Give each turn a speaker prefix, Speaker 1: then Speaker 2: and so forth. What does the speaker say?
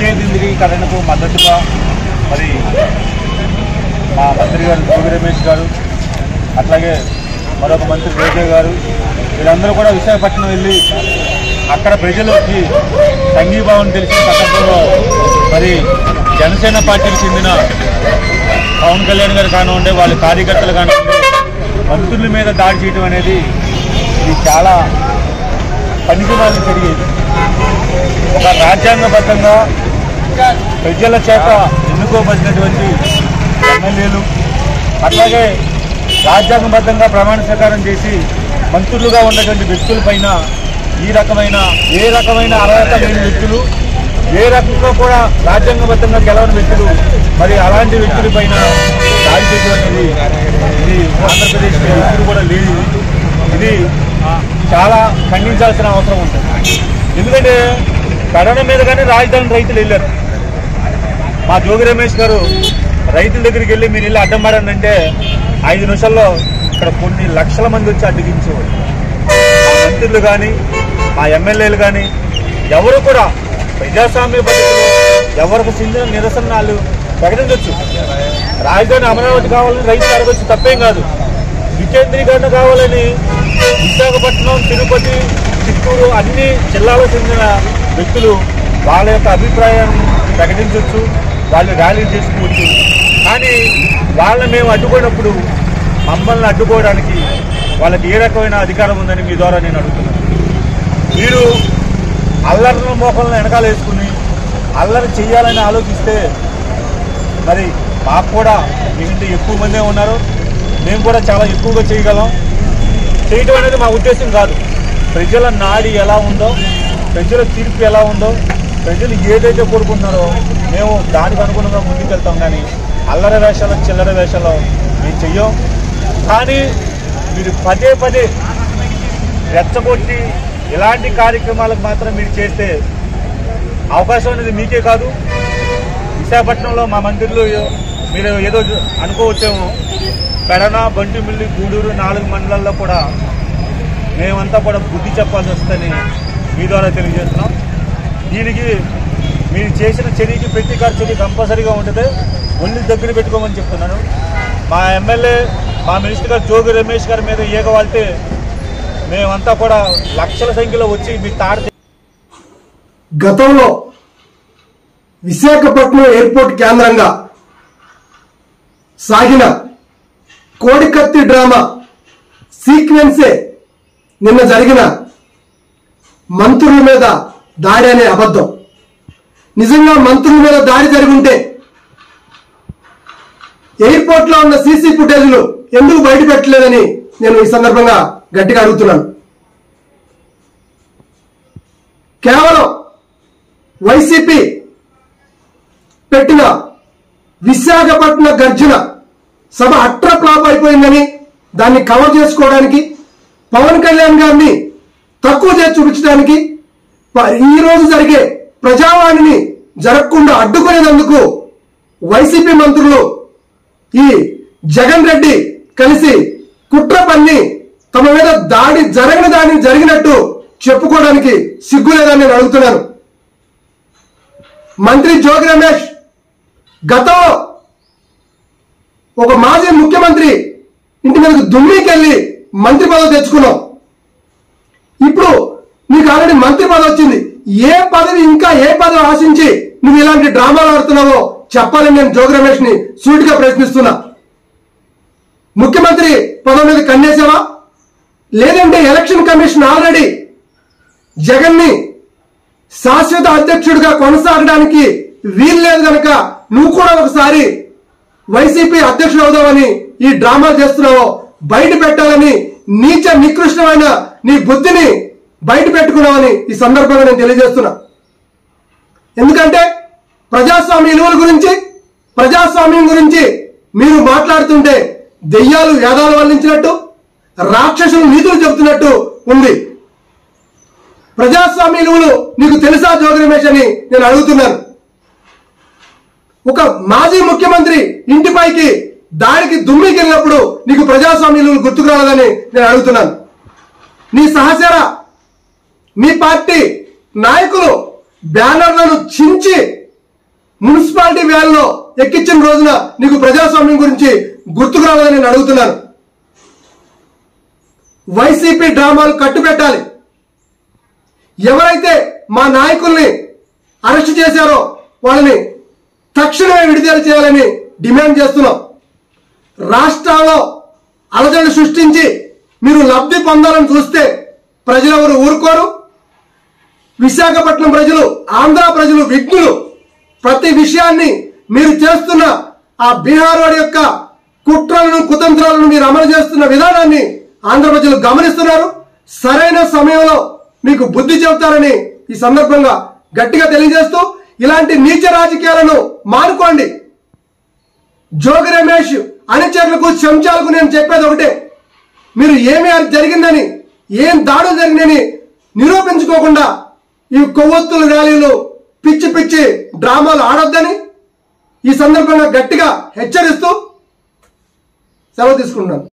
Speaker 1: వికేంద్రీకరణకు మద్దతుగా మరి మా మంత్రి గారు జోగి రమేష్ గారు అట్లాగే మరొక మంత్రి రోజా గారు వీళ్ళందరూ కూడా విశాఖపట్నం వెళ్ళి అక్కడ ప్రజలకి సంఘీభావం తెలిసిన సందర్భంలో మరి జనసేన పార్టీకి చెందిన పవన్ కళ్యాణ్ గారు కానివ్వండి వాళ్ళ కార్యకర్తలు కానివ్వండి మంత్రుల మీద దాడి చేయడం అనేది ఇది చాలా పనికిమాలిన చర్య ఇది ఒక రాజ్యాంగబద్ధంగా ప్రజల చేత ఎన్నుకోబడినటువంటి ఎమ్మెల్యేలు అట్లాగే రాజ్యాంగబద్ధంగా ప్రమాణ స్వీకారం చేసి మంత్రులుగా ఉన్నటువంటి వ్యక్తులపైన ఈ రకమైన ఏ రకమైన అర్హత లేని వ్యక్తులు ఏ రకంగా కూడా రాజ్యాంగబద్ధంగా గెలవని వ్యక్తులు మరి అలాంటి వ్యక్తులపైన దాడి చేయడం అనేది ఇది ఆంధ్రప్రదేశ్లో ఎప్పుడు కూడా లేదు ఇది చాలా ఖండించాల్సిన అవసరం ఉంటుంది ఎందుకంటే కరోనా మీద కానీ రాజధాని రైతులు వెళ్ళారు మా జోగి రమేష్ గారు రైతుల దగ్గరికి వెళ్ళి మీరు వెళ్ళి అడ్డం పడండి ఐదు నిమిషాల్లో ఇక్కడ కొన్ని లక్షల మంది వచ్చి అడ్డగించేవారు మా మంత్రులు కానీ మా ఎమ్మెల్యేలు కానీ ఎవరు కూడా ప్రజాస్వామ్య పద్ధతిలో ఎవరికి చెందిన నిరసనలు ప్రకటించవచ్చు రాజధాని అమరావతి కావాలని రైతులు అడగచ్చు తప్పేం కాదు వికేంద్రీకరణ కావాలని విశాఖపట్నం తిరుపతి చిత్తూరు అన్ని జిల్లాలకు చెందిన వ్యక్తులు వాళ్ళ యొక్క అభిప్రాయాన్ని ప్రకటించవచ్చు వాళ్ళు ర్యాలీ చేసుకోవచ్చు కానీ వాళ్ళని మేము అడ్డుకోయినప్పుడు మమ్మల్ని అడ్డుకోవడానికి వాళ్ళకి ఏ రకమైన అధికారం ఉందని మీ ద్వారా నేను అడుగుతున్నాను మీరు అల్లర్ల మోకలను వెనకాల వేసుకుని అల్లరి చేయాలని ఆలోచిస్తే మరి మాకు కూడా మీకంటే ఎక్కువ మందే ఉన్నారు మేము కూడా చాలా ఎక్కువగా చేయగలం చేయటం అనేది మా ఉద్దేశం కాదు ప్రజల నాడి ఎలా ఉందో ప్రజల తీర్పు ఎలా ఉందో ప్రజలు ఏదైతే కోరుకుంటున్నారో మేము దానికి అనుగుణంగా ముందుకెళ్తాం కానీ అల్లరి వేషాలు చిల్లర వేషాలు మేము చెయ్యం కానీ మీరు పదే పదే రెచ్చగొట్టి ఇలాంటి కార్యక్రమాలకు మాత్రం మీరు చేస్తే అవకాశం అనేది మీకే కాదు విశాఖపట్నంలో మా మంత్రులు మీరు ఏదో అనుకోవచ్చేమో పెడన బంటిమిల్లి గూడూరు నాలుగు మండలాల్లో కూడా మేమంతా కూడా బుద్ధి చెప్పాల్సి వస్తుందని మీ ద్వారా తెలియజేస్తున్నాం దీనికి మీరు చేసిన చర్యకి ప్రతీకార చర్య కంపల్సరీగా ఉంటుంది ఒళ్ళు దగ్గర పెట్టుకోమని చెప్తున్నాను మా ఎమ్మెల్యే మా మినిస్టర్ గారు జోగి రమేష్ గారి మీద ఈగ వాళ్తే మేమంతా కూడా లక్షల సంఖ్యలో వచ్చి మీ తాడ
Speaker 2: గతంలో విశాఖపట్నం ఎయిర్పోర్ట్ కేంద్రంగా సాగిన కోడికత్తి డ్రామా సీక్వెన్సే నిన్న జరిగిన మంత్రుల మీద దాడి అనే అబద్ధం నిజంగా మంత్రుల మీద దాడి జరిగి ఉంటే ఎయిర్పోర్ట్ లో ఉన్న సీసీ ఫుటేజ్లు ఎందుకు బయట పెట్టలేదని నేను ఈ సందర్భంగా గట్టిగా అడుగుతున్నాను కేవలం వైసీపీ పెట్టిన విశాఖపట్నం గర్జన సభ అట్ర ఫ్లాప్ అయిపోయిందని దాన్ని కవర్ చేసుకోవడానికి పవన్ కళ్యాణ్ గారిని తక్కువ చేసి చూపించడానికి ప- ఈ రోజు జరిగే ప్రజావాణిని జరగకుండా అడ్డుకునేందుకు వైసీపీ మంత్రులు ఈ జగన్ రెడ్డి కలిసి కుట్ర పన్ని తమ మీద దాడి జరగని దాని జరిగినట్టు చెప్పుకోవడానికి సిగ్గు లేదని నేను అడుగుతున్నాను మంత్రి జోగి రమేష్ గతంలో ఒక మాజీ ముఖ్యమంత్రి ఇంటి మీదకి దుమ్మికెళ్ళి మంత్రి పదవి తెచ్చుకున్నావు ఇప్పుడు నీకు ఆల్రెడీ మంత్రి పదవి వచ్చింది ఏ పదవి ఇంకా ఏ పదవి ఆశించి నువ్వు ఇలాంటి డ్రామాలు ఆడుతున్నావో చెప్పాలని నేను జోగి రమేష్ ని సూటిగా ప్రశ్నిస్తున్నా ముఖ్యమంత్రి పదవి మీద కన్నేసావా లేదంటే ఎలక్షన్ కమిషన్ ఆల్రెడీ జగన్ ని శాశ్వత అధ్యక్షుడిగా కొనసాగడానికి వీల్లేదు గనక నువ్వు కూడా ఒకసారి వైసీపీ అధ్యక్షుడు అవుదామని ఈ డ్రామా చేస్తున్నావో బయట పెట్టాలని నీచ నికృష్టమైన నీ బుద్ధిని బయట పెట్టుకున్నావని ఈ సందర్భంగా నేను తెలియజేస్తున్నా ఎందుకంటే ప్రజాస్వామ్య విలువల గురించి ప్రజాస్వామ్యం గురించి మీరు మాట్లాడుతుంటే దెయ్యాలు వేదాలు వల్లించినట్టు రాక్షసులు నీతులు చెబుతున్నట్టు ఉంది ప్రజాస్వామ్య విలువలు నీకు తెలుసా జోగి రమేష్ అని నేను అడుగుతున్నాను ఒక మాజీ ముఖ్యమంత్రి ఇంటిపైకి దాడికి దుమ్మికి వెళ్ళినప్పుడు నీకు ప్రజాస్వామ్య విలువలు గుర్తుకు రాలేదని నేను అడుగుతున్నాను నీ సహచర మీ పార్టీ నాయకులు బ్యానర్లను చించి మున్సిపాలిటీ వ్యాన్లో ఎక్కించిన రోజున నీకు ప్రజాస్వామ్యం గురించి గుర్తుకు రావాలని నేను అడుగుతున్నాను వైసీపీ డ్రామాలు కట్టుబెట్టాలి ఎవరైతే మా నాయకుల్ని అరెస్ట్ చేశారో వాళ్ళని తక్షణమే విడుదల చేయాలని డిమాండ్ చేస్తున్నాం రాష్ట్రాల్లో అలజడి సృష్టించి మీరు లబ్ధి పొందాలని చూస్తే ప్రజలెవరు ఊరుకోరు విశాఖపట్నం ప్రజలు ఆంధ్ర ప్రజలు విఘ్నులు ప్రతి విషయాన్ని మీరు చేస్తున్న ఆ బీహార్ వాడి యొక్క కుట్రలను కుతంత్రాలను మీరు అమలు చేస్తున్న విధానాన్ని ఆంధ్ర ప్రజలు గమనిస్తున్నారు సరైన సమయంలో మీకు బుద్ధి చెబుతారని ఈ సందర్భంగా గట్టిగా తెలియజేస్తూ ఇలాంటి నీచ రాజకీయాలను మానుకోండి జోగి రమేష్ అనుచరులకు చెంచాలకు నేను చెప్పేది ఒకటే మీరు ఏమి జరిగిందని ఏం దాడులు జరిగిందని నిరూపించుకోకుండా ఈ కొవ్వొత్తుల ర్యాలీలు పిచ్చి పిచ్చి డ్రామాలు ఆడొద్దని ఈ సందర్భంగా గట్టిగా హెచ్చరిస్తూ సెలవు తీసుకుంటున్నాను